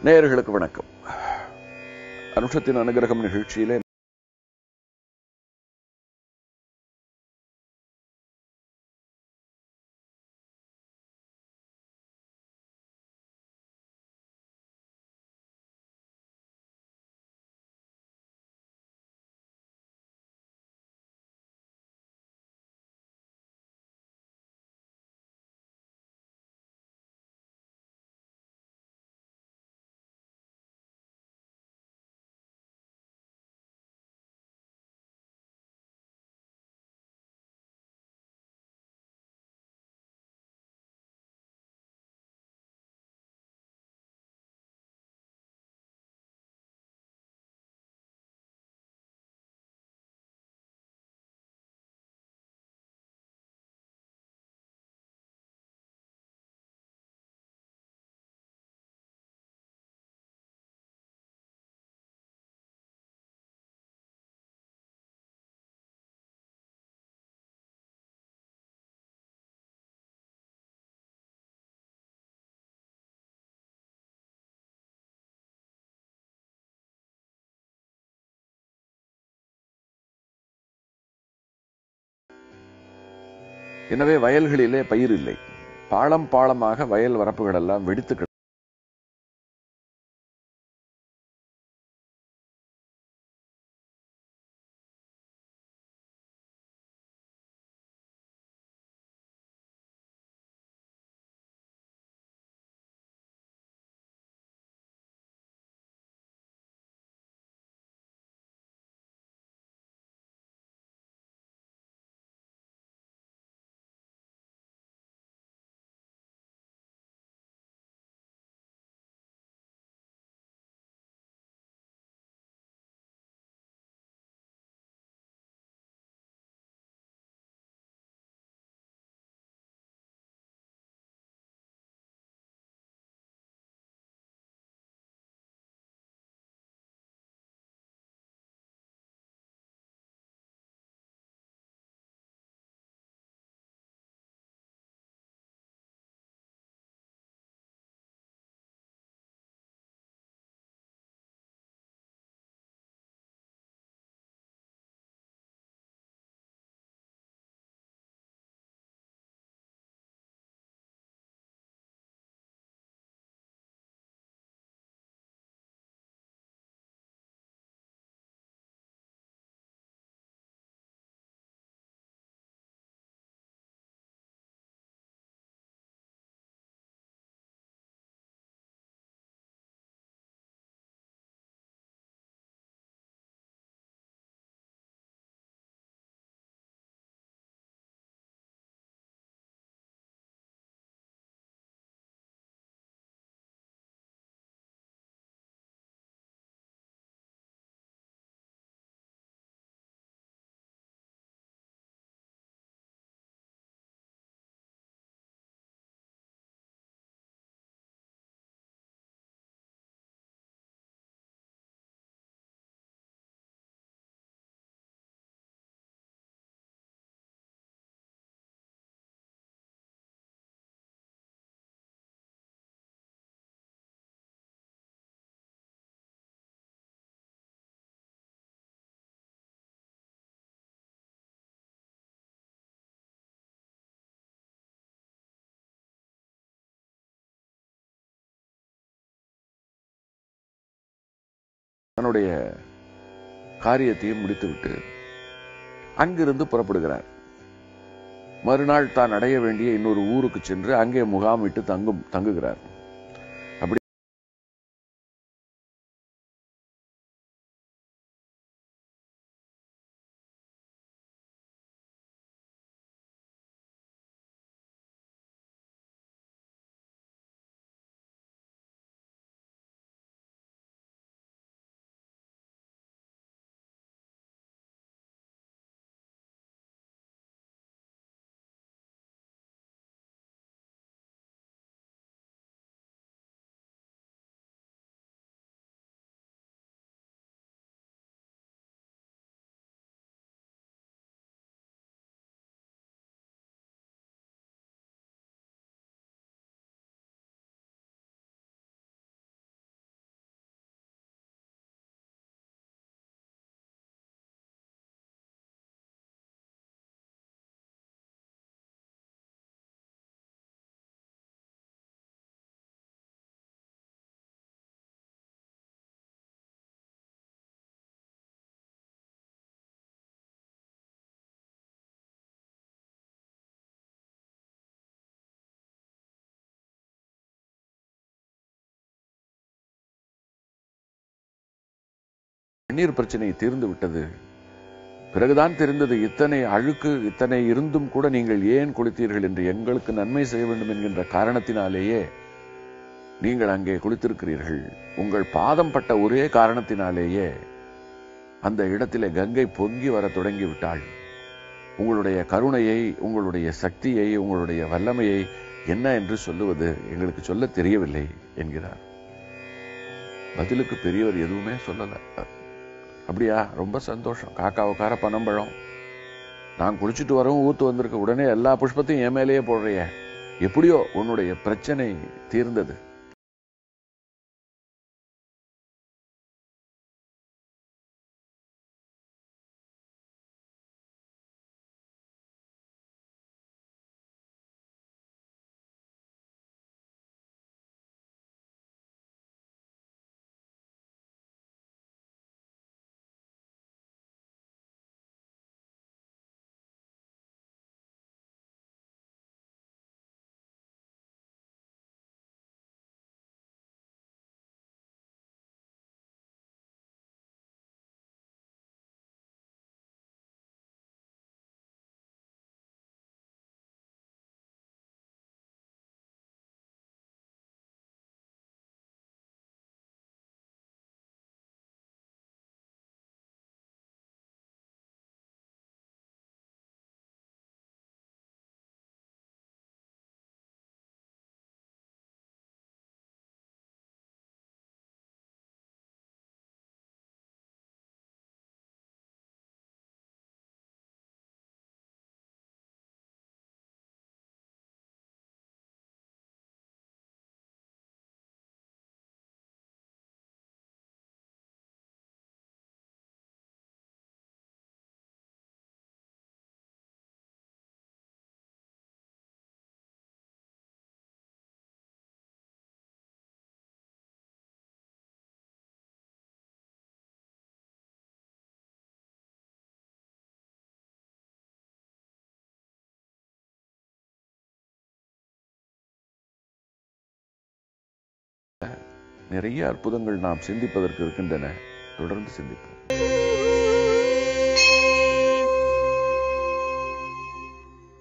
நேயர்களுக்கு வணக்கம் அனுஷத்தின் அனுகிரகம் நிகழ்ச்சியிலே எனவே வயல்களிலே பயிர் இல்லை பாளம் பாளமாக வயல் வரப்புகள் எல்லாம் வெடித்து கிடந்தன. தன்னுடைய காரியத்தையும் முடித்துவிட்டு அங்கிருந்து புறப்படுகிறார் மறுநாள் தான் அடைய வேண்டிய இன்னொரு ஊருக்கு சென்று அங்கே முகாமிட்டு தங்கும் தங்குகிறார் அப்படி தண்ணீர் பிரச்சனை தீர்ந்து விட்டது பிறகுதான் தெரிந்தது இத்தனை அழுக்கு இத்தனை இருந்தும் கூட நீங்கள் ஏன் குளித்தீர்கள் என்று எங்களுக்கு நன்மை செய்ய வேண்டும் என்கின்ற காரணத்தினாலேயே நீங்கள் அங்கே குளித்திருக்கிறீர்கள் உங்கள் பாதம் பட்ட ஒரே காரணத்தினாலேயே அந்த இடத்திலே கங்கை பொங்கி வர தொடங்கி விட்டாள் உங்களுடைய கருணையை உங்களுடைய சக்தியை உங்களுடைய வல்லமையை என்ன என்று சொல்லுவது எங்களுக்கு சொல்ல தெரியவில்லை என்கிறார் பதிலுக்கு பெரியவர் எதுவுமே சொல்லல அப்படியா ரொம்ப சந்தோஷம் காக்கா உட்கார பனம்பழம் நான் குளிச்சுட்டு வரவும் ஊத்து வந்திருக்க உடனே எல்லா புஷ்பத்தையும் என் மேலேயே போடுறிய எப்படியோ உன்னுடைய பிரச்சனை தீர்ந்தது நிறைய அற்புதங்கள் நாம் சிந்திப்பதற்கு இருக்கின்றன தொடர்ந்து சிந்திப்போம்